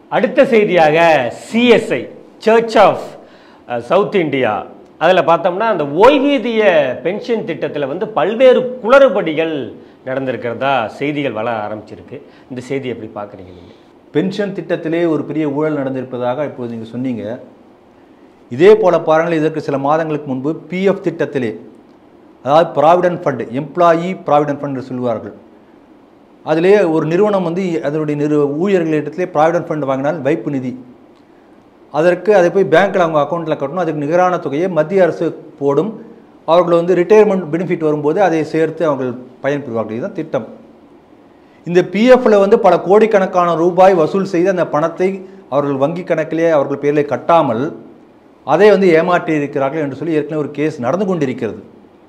அடுத்த செய்தியாக CSI church of south India அதில் பார்த்தோம்னா அந்த ஓய்வூதிய பென்ஷன் திட்டத்தில் வந்து பல்வேறு குளறுபடிகள் நடந்திருக்கிறதா செய்திகள் வளர ஆரம்பிச்சிருக்கு இந்த செய்தி எப்படி பார்க்குறீங்க நீங்கள் பென்ஷன் திட்டத்திலே ஒரு பெரிய ஊழல் நடந்திருப்பதாக இப்போது நீங்கள் சொன்னீங்க இதே போல பாருங்கள் இதற்கு சில மாதங்களுக்கு முன்பு பிஎஃப் திட்டத்திலே அதாவது provident fund employee provident fund என்று சொல்வார்கள் அதிலே ஒரு நிறுவனம் வந்து அதனுடைய நிறு ஊழியர்களிடத்திலே ப்ராவிடன்ட் ஃபண்ட் வாங்கினால் வைப்பு நிதி அதற்கு அதை போய் பேங்க்கில் அவங்க அக்கௌண்ட்டில் கட்டணும் அதுக்கு நிகரான தொகையை மத்திய அரசு போடும் அவர்கள் வந்து ரிட்டையர்மெண்ட் பெனிஃபிட் வரும்போது அதை சேர்த்து அவர்கள் பயன்பெறுவார்கள் இதுதான் திட்டம் இந்த பிஎஃப்ல வந்து பல கோடிக்கணக்கான ரூபாய் வசூல் செய்து அந்த பணத்தை அவர்கள் வங்கி கணக்கிலே அவர்கள் பேரில் கட்டாமல் அதை வந்து ஏமாற்றி இருக்கிறார்கள் என்று சொல்லி ஏற்கனவே ஒரு கேஸ் நடந்து கொண்டிருக்கிறது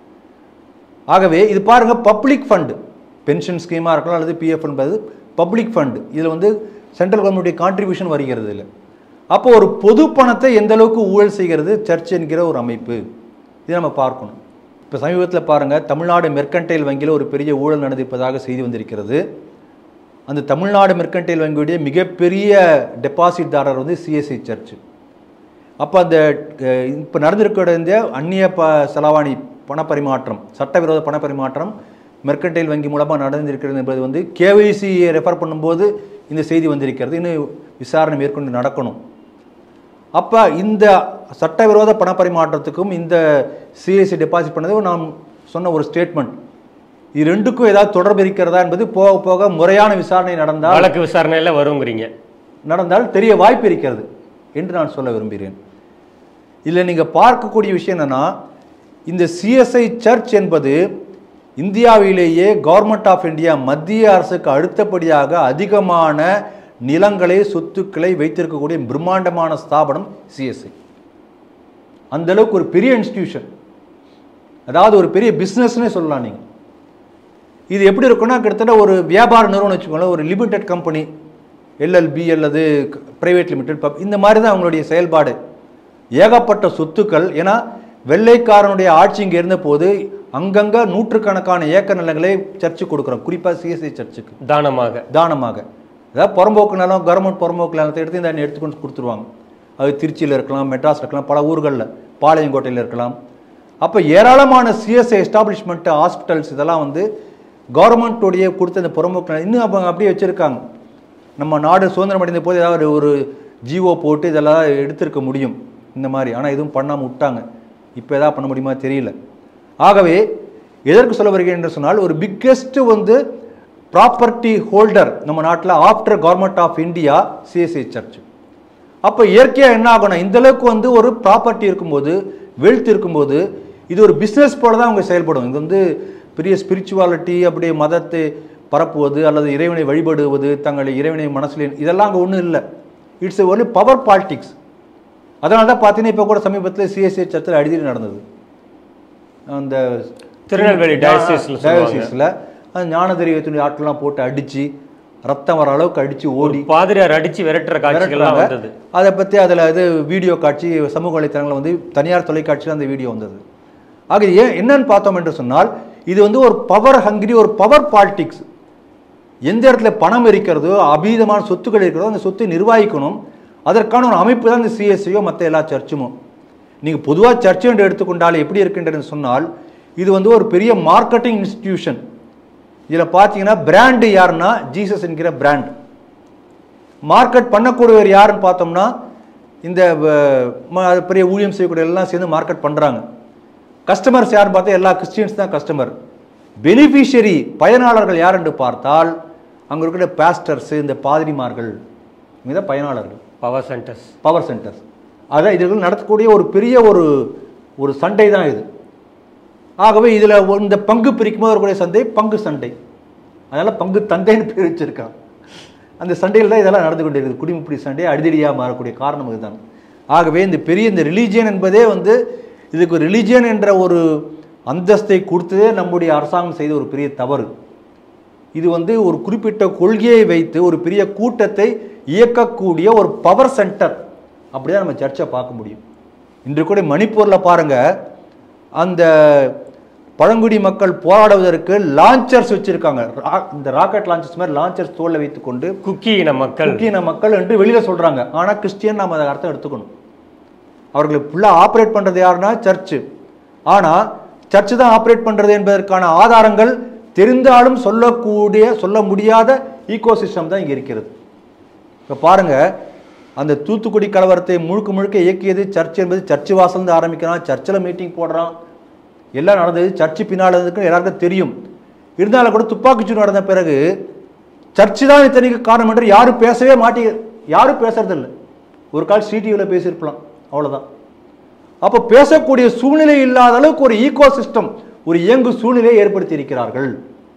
ஆகவே இது பாருங்க பப்ளிக் ஃபண்டு பென்ஷன் ஸ்கீமாக இருக்கலாம் அல்லது பிஎஃப் என்பது பப்ளிக் ஃபண்டு இதில் வந்து சென்ட்ரல் கவர்மெண்ட்டுடைய கான்ட்ரிபியூஷன் வருகிறது இல்லை அப்போ ஒரு பொது பணத்தை எந்த அளவுக்கு ஊழல் செய்கிறது சர்ச் என்கிற ஒரு அமைப்பு இதை நம்ம பார்க்கணும் இப்போ சமீபத்தில் பாருங்கள் தமிழ்நாடு மெர்கன்டைல் வங்கியில் ஒரு பெரிய ஊழல் நடந்திருப்பதாக செய்தி வந்திருக்கிறது அந்த தமிழ்நாடு மெர்கன்டைல் வங்கியுடைய மிகப்பெரிய டெபாசிட்தாரர் வந்து சிஎஸ்சி சர்ச் அப்போ அந்த இப்போ நடந்திருக்கிற இந்த அந்நிய ப செலவாணி பணப்பரிமாற்றம் சட்டவிரோத பணப்பரிமாற்றம் மெர்கன்டைல் வங்கி மூலமாக நடந்திருக்கிறது என்பது வந்து கேவைசியை ரெஃபர் பண்ணும்போது இந்த செய்தி வந்திருக்கிறது இன்னும் விசாரணை மேற்கொண்டு நடக்கணும் அப்போ இந்த சட்டவிரோத பணப்பரிமாற்றத்துக்கும் இந்த சிஎஸ்சி டெபாசிட் பண்ணதும் நாம் சொன்ன ஒரு ஸ்டேட்மெண்ட் இது ரெண்டுக்கும் ஏதாவது தொடர்பு இருக்கிறதா என்பது போக போக முறையான விசாரணை நடந்தால் வழக்கு விசாரணையில் வருங்கிறீங்க நடந்தால் தெரிய வாய்ப்பு இருக்கிறது என்று நான் சொல்ல விரும்புகிறேன் இதில் நீங்கள் பார்க்கக்கூடிய விஷயம் என்னன்னா இந்த சிஎஸ்ஐ சர்ச் என்பது இந்தியாவிலேயே கவர்மெண்ட் ஆஃப் இந்தியா மத்திய அரசுக்கு அடுத்தபடியாக அதிகமான நிலங்களை சொத்துக்களை வைத்திருக்கக்கூடிய பிரம்மாண்டமான ஸ்தாபனம் சிஎஸ்ஐ அந்த அளவுக்கு ஒரு பெரிய இன்ஸ்டிடியூஷன் அதாவது ஒரு பெரிய பிஸ்னஸ்னே சொல்லலாம் நீங்கள் இது எப்படி இருக்குன்னா கிட்டத்தட்ட ஒரு வியாபார நிறுவனம் வச்சுக்கோங்களேன் ஒரு லிமிடெட் கம்பெனி எல்எல்பி அல்லது பிரைவேட் லிமிடெட் பப் இந்த மாதிரி தான் அவங்களுடைய செயல்பாடு ஏகப்பட்ட சொத்துக்கள் ஏன்னா வெள்ளைக்காரனுடைய ஆட்சி இங்கே இருந்தபோது அங்கங்கே நூற்றுக்கணக்கான ஏக்கர் நிலங்களை சர்ச்சு கொடுக்குறோம் குறிப்பாக சிஎஸ்ஐ சர்ச்சுக்கு தானமாக தானமாக அதாவது புறம்போக்கு நிலம் கவர்மெண்ட் புறம்போக்கு நிலத்தை எடுத்து இந்த எடுத்துக்கொண்டு கொடுத்துருவாங்க அது திருச்சியில் இருக்கலாம் மெட்ராஸ் இருக்கலாம் பல ஊர்களில் பாளையங்கோட்டையில் இருக்கலாம் அப்போ ஏராளமான சிஎஸ்ஐ எஸ்டாப்ளிஷ்மெண்ட் ஹாஸ்பிட்டல்ஸ் இதெல்லாம் வந்து கவர்மெண்ட்டுடைய கொடுத்த இந்த புறம்போக்கு நிலம் இன்னும் அவங்க அப்படியே வச்சுருக்காங்க நம்ம நாடு சுதந்திரம் அடைந்த போது ஏதாவது ஒரு ஜிஓ போட்டு இதெல்லாம் எடுத்திருக்க முடியும் இந்த மாதிரி ஆனால் எதுவும் பண்ணாமல் விட்டாங்க இப்போ எதாவது பண்ண முடியுமா தெரியல ஆகவே எதற்கு சொல்ல வருகிறேன் என்று சொன்னால் ஒரு பிக்கெஸ்ட் வந்து ப்ராப்பர்ட்டி ஹோல்டர் நம்ம நாட்டில் after government of India CSI church அப்போ இயற்கையாக என்ன ஆகணும் இந்த அளவுக்கு வந்து ஒரு ப்ராப்பர்ட்டி இருக்கும்போது வெல்த் இருக்கும்போது இது ஒரு பிஸ்னஸ் போல தான் அவங்க செயல்படும் இது வந்து பெரிய ஸ்பிரிச்சுவாலிட்டி அப்படியே மதத்தை பரப்புவது அல்லது இறைவனை வழிபடுவது தங்களை இறைவனை மனசில் இதெல்லாம் அங்கே ஒன்றும் இல்லை இட்ஸ் ஒன்லி பவர் பாலிட்டிக்ஸ் அதனால தான் பார்த்தீங்கன்னா இப்போ கூட சமீபத்தில் சிஎஸ்ஐ சர்ச்சில் அடிதடி நடந்தது அந்த திருநெல்வேலி diocese ல சொல்லுவாங்க. டயசிஸில் அந்த ஞான தெரியத்தினுடைய ஆட்கள்லாம் போட்டு அடித்து ரத்தம் வர அளவுக்கு அடித்து ஓடி பாதிரியார் அடிச்சு விரட்டுற காட்சிகள்லாம் வந்தது அதை பற்றி அதில் இது வீடியோ காட்சி சமூக வலைத்தளங்களில் வந்து தனியார் தொலைக்காட்சியில் அந்த வீடியோ வந்தது ஆக ஏன் என்னன்னு பார்த்தோம் என்று சொன்னால் இது வந்து ஒரு பவர் ஹங்கிரி ஒரு பவர் பாலிட்டிக்ஸ் எந்த இடத்துல பணம் இருக்கிறதோ அபீதமான சொத்துக்கள் இருக்கிறதோ அந்த சொத்தை நிர்வகிக்கணும் அதற்கான ஒரு அமைப்பு தான் இந்த சிஎஸ்சியோ மற்ற எல்லா சர்ச்சுமோ நீங்கள் பொதுவாக சர்ச் என்று எடுத்துக்கொண்டால் எப்படி இருக்கின்றது சொன்னால் இது வந்து ஒரு பெரிய மார்க்கெட்டிங் இன்ஸ்டிடியூஷன் இதில் பார்த்தீங்கன்னா பிராண்டு யாருன்னா ஜீசஸ் என்கிற பிராண்ட் மார்க்கெட் பண்ணக்கூடியவர் யாருன்னு பார்த்தோம்னா இந்த அஹ், ம- பெரிய ஊழியம் செய்யக்கூடிய எல்லாம் சேர்ந்து மார்க்கெட் பண்ணுறாங்க கஸ்டமர்ஸ் யாருன்னு பார்த்தா எல்லா கிறிஸ்டியன்ஸ் தான் கஸ்டமர் பெனிஃபிஷியரி பயனாளர்கள் யார் என்று பார்த்தால் அங்கே இருக்கிற பாஸ்டர்ஸ் இந்த பாதிரிமார்கள் இவங்க தான் பயனாளர்கள் பவர் சென்டர்ஸ் பவர் சென்டர்ஸ் அதான் இதுகள் நடத்தக்கூடிய ஒரு பெரிய ஒரு ஒரு சண்டை தான் இது ஆகவே இதில் இந்த பங்கு பிரிக்கும்போது வரக்கூடிய சண்டை பங்கு சண்டை அதனால் பங்கு தந்தைன்னு பேர் வச்சிருக்கான் அந்த சண்டையில் தான் இதெல்லாம் நடந்து கொண்டிருக்குது குடிமுப்பிடி சண்டை அடிதடியாக மாறக்கூடிய காரணம் இதுதான் ஆகவே இந்த பெரிய இந்த ரிலீஜியன் என்பதே வந்து இதுக்கு ரிலீஜியன் என்ற ஒரு அந்தஸ்தை கொடுத்ததே நம்முடைய அரசாங்கம் செய்த ஒரு பெரிய தவறு இது வந்து ஒரு குறிப்பிட்ட கொள்கையை வைத்து ஒரு பெரிய கூட்டத்தை இயக்கக்கூடிய ஒரு பவர் சென்டர் அப்படிதான் நம்ம சர்ச்சை பார்க்க முடியும் இன்று கூட மணிப்பூரில் பாருங்க அந்த பழங்குடி மக்கள் போராடுவதற்கு லான்ச்சர்ஸ் வச்சிருக்காங்க ரா- இந்த ராக்கெட் லான்ச்சர்ஸ் மாதிரி லான்ச்சர்ஸ் தோல்ல வைத்துக்கொண்டு குக்கி இன மக்கள் முக்கிய மக்கள் என்று வெளியில சொல்றாங்க ஆனா கிறிஸ்டியன் நாம அதை அர்த்தம் எடுத்துக்கணும் அவர்களை ஃபுல்லாக ஆப்ரேட் பண்றது யாருன்னா சர்ச்சு ஆனா சர்ச்சு தான் ஆப்ரேட் பண்றது என்பதற்கான ஆதாரங்கள் தெரிந்தாலும் சொல்லக்கூடிய சொல்ல முடியாத ஈகோசிஸ்டம் தான் இங்க இருக்கிறது இப்போ பாருங்க அந்த தூத்துக்குடி கலவரத்தை முழுக்க முழுக்க இயக்கியது சர்ச் என்பது சர்ச்சு வாசல்ந்து ஆரம்பிக்கிறான் சர்ச்சில் மீட்டிங் போடுறான் எல்லாம் நடந்தது சர்ச்சு பின்னால் இருந்ததுக்கு எல்லாருக்கும் தெரியும் இருந்தாலும் கூட துப்பாக்கிச்சூடு நடந்த பிறகு சர்ச்சு தான் இத்தனைக்கு காரணம் என்று யாரும் பேசவே மாட்டே யாரும் பேசுறதில்ல ஒரு கால் சிடிவியில் பேசியிருக்கலாம் அவ்வளவுதான் அப்போ பேசக்கூடிய சூழ்நிலை இல்லாத அளவுக்கு ஒரு ஈகோ சிஸ்டம் ஒரு இயங்கு சூழ்நிலையை ஏற்படுத்தி இருக்கிறார்கள்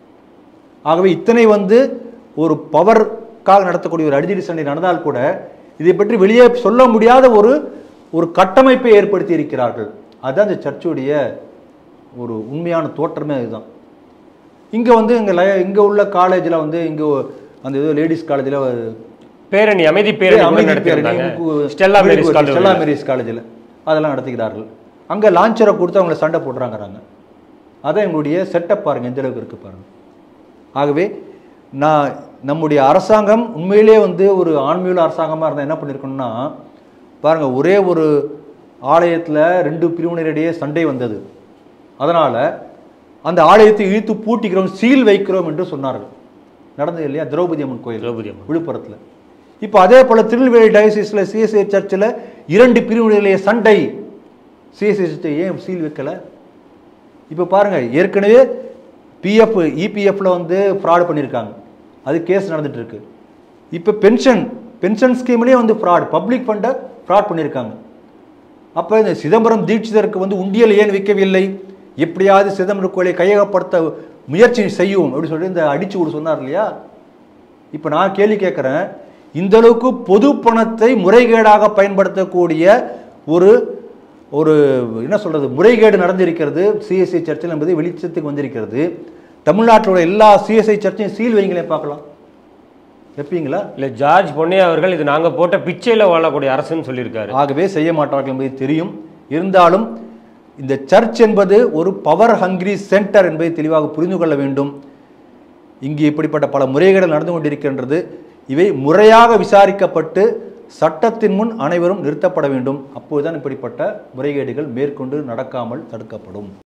ஆகவே இத்தனை வந்து ஒரு பவர்க்காக நடத்தக்கூடிய ஒரு அடிதடி சண்டை நடந்தால் கூட இதை பற்றி வெளியே சொல்ல முடியாத ஒரு ஒரு கட்டமைப்பை ஏற்படுத்தி இருக்கிறார்கள் அதுதான் இந்த சர்ச்சுடைய ஒரு உண்மையான தோற்றமே அதுதான் இங்கே வந்து இங்கே இங்கே உள்ள காலேஜில் வந்து இங்கே அந்த ஏதோ லேடிஸ் காலேஜில் பேரணி அமைதி பேரணி கூட நடத்தியிருந்தாங்க ஸ்டெல்லா மேரிஸ் ஸ்டெல்லா கல்லூரி மேரிஸ் காலேஜில் அதெல்லாம் நடத்துகிறார்கள் அங்கே லான்ச்சரை கொடுத்து அவங்கள சண்டை போடுறாங்கிறாங்க அதான் எங்களுடைய செட்டப் பாருங்க எந்த அளவுக்கு இருக்கு பாருங்க ஆகவே நான் நம்முடைய அரசாங்கம் உண்மையிலே வந்து ஒரு ஆன்மீக அரசாங்கமாக இருந்தால் என்ன பண்ணியிருக்கணும்னா பாருங்க ஒரே ஒரு ஆலயத்தில் ரெண்டு பிரிவினரிடையே சண்டை வந்தது அதனால அந்த ஆலயத்தை இழுத்து பூட்டிக்கிறோம் சீல் வைக்கிறோம் என்று சொன்னார்கள் நடந்தது இல்லையா திரௌபதி அம்மன் கோயில் திரௌபதி அம்மன். விழுப்புரத்தில் இப்போ அதே போல திருநெல்வேலி டயசிஸில் சிஎஸ்ஐ சர்ச்சில் இரண்டு பிரிவுகளிலே சண்டை சிஎஸ்ஐ சர்ச்சை ஏன் சீல் வைக்கல இப்போ பாருங்க ஏற்கனவே பிஎஃப் இபிஎஃப்ல வந்து ஃப்ராட் பண்ணியிருக்காங்க அது கேஸ் நடந்துட்டு இருக்கு இப்போ பென்ஷன் பென்ஷன் ஸ்கீம்லேயே வந்து ஃப்ராட் பப்ளிக் ஃபண்டை ஃப்ராட் பண்ணியிருக்காங்க அப்போ இந்த சிதம்பரம் தீட்சிதருக்கு வந்து உண்டியல் ஏன் விற்கவில்லை எப்படியாவது சிதம்பரம் கோயிலை கையகப்படுத்த முயற்சி செய்யும் அப்படின்னு சொல்லி இந்த அடிச்சு விட சொன்னார் இல்லையா இப்போ நான் கேள்வி கேட்குறேன் இந்த அளவுக்கு பொது பணத்தை முறைகேடாக பயன்படுத்தக்கூடிய ஒரு ஒரு என்ன சொல்றது முறைகேடு நடந்திருக்கிறது சிஎஸ்ஐ சர்ச்சில் என்பது வெளிச்சத்துக்கு வந்திருக்கிறது தமிழ்நாட்டில் உள்ள எல்லா சிஎஸ்ஐ சர்ச்சையும் சீல் வைங்களேன் பார்க்கலாம் வைப்பீங்களா இல்ல ஜார்ஜ் பொன்னையா அவர்கள் இது நாங்க போட்ட பிச்சையில வாழக்கூடிய அரசுன்னு சொல்லியிருக்காரு ஆகவே செய்ய மாட்டார்கள் என்பது தெரியும் இருந்தாலும் இந்த சர்ச் என்பது ஒரு பவர் ஹங்கிரி சென்டர் என்பதை தெளிவாக புரிந்து கொள்ள வேண்டும் இங்கு இப்படிப்பட்ட பல முறைகேடுகள் நடந்து கொண்டிருக்கின்றது இவை முறையாக விசாரிக்கப்பட்டு சட்டத்தின் முன் அனைவரும் நிறுத்தப்பட வேண்டும் அப்போதுதான் இப்படிப்பட்ட முறைகேடுகள் மேற்கொண்டு நடக்காமல் தடுக்கப்படும்